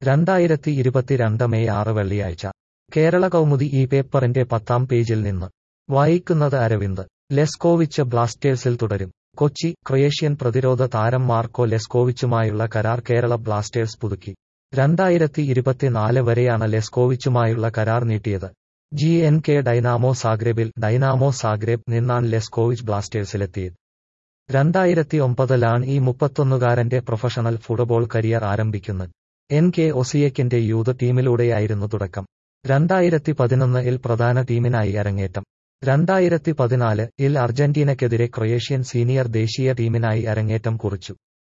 രണ്ടായിരത്തി ഇരുപത്തിരണ്ട് മെയ് ആറ് വെള്ളിയാഴ്ച കേരള കൗമുദി ഈ പേപ്പറിന്റെ പത്താം പേജിൽ നിന്ന് വായിക്കുന്നത് അരവിന്ദ് ലെസ്കോവിച്ച് ബ്ലാസ്റ്റേഴ്സിൽ തുടരും കൊച്ചി ക്രൊയേഷ്യൻ പ്രതിരോധ താരം മാർക്കോ ലെസ്കോവിച്ചുമായുള്ള കരാർ കേരള ബ്ലാസ്റ്റേഴ്സ് പുതുക്കി രണ്ടായിരത്തി ഇരുപത്തിനാല് വരെയാണ് ലെസ്കോവിച്ചുമായുള്ള കരാർ നീട്ടിയത് ജി എൻ കെ ഡൈനാമോ സാഗ്രേബിൽ ഡൈനാമോ സാഗ്രേബ് നിന്നാണ് ലെസ്കോവിച്ച് ബ്ലാസ്റ്റേഴ്സിലെത്തിയത് രണ്ടായിരത്തി ഒമ്പതിലാണ് ഈ മുപ്പത്തൊന്നുകാരന്റെ പ്രൊഫഷണൽ ഫുട്ബോൾ കരിയർ ആരംഭിക്കുന്നത് എൻ കെ ഒസിയക്കിന്റെ യൂത്ത് ടീമിലൂടെയായിരുന്നു തുടക്കം രണ്ടായിരത്തി പതിനൊന്ന് ഇൽ പ്രധാന ടീമിനായി അരങ്ങേറ്റം രണ്ടായിരത്തി പതിനാല് ഇൽ അർജന്റീനയ്ക്കെതിരെ ക്രൊയേഷ്യൻ സീനിയർ ദേശീയ ടീമിനായി അരങ്ങേറ്റം കുറിച്ചു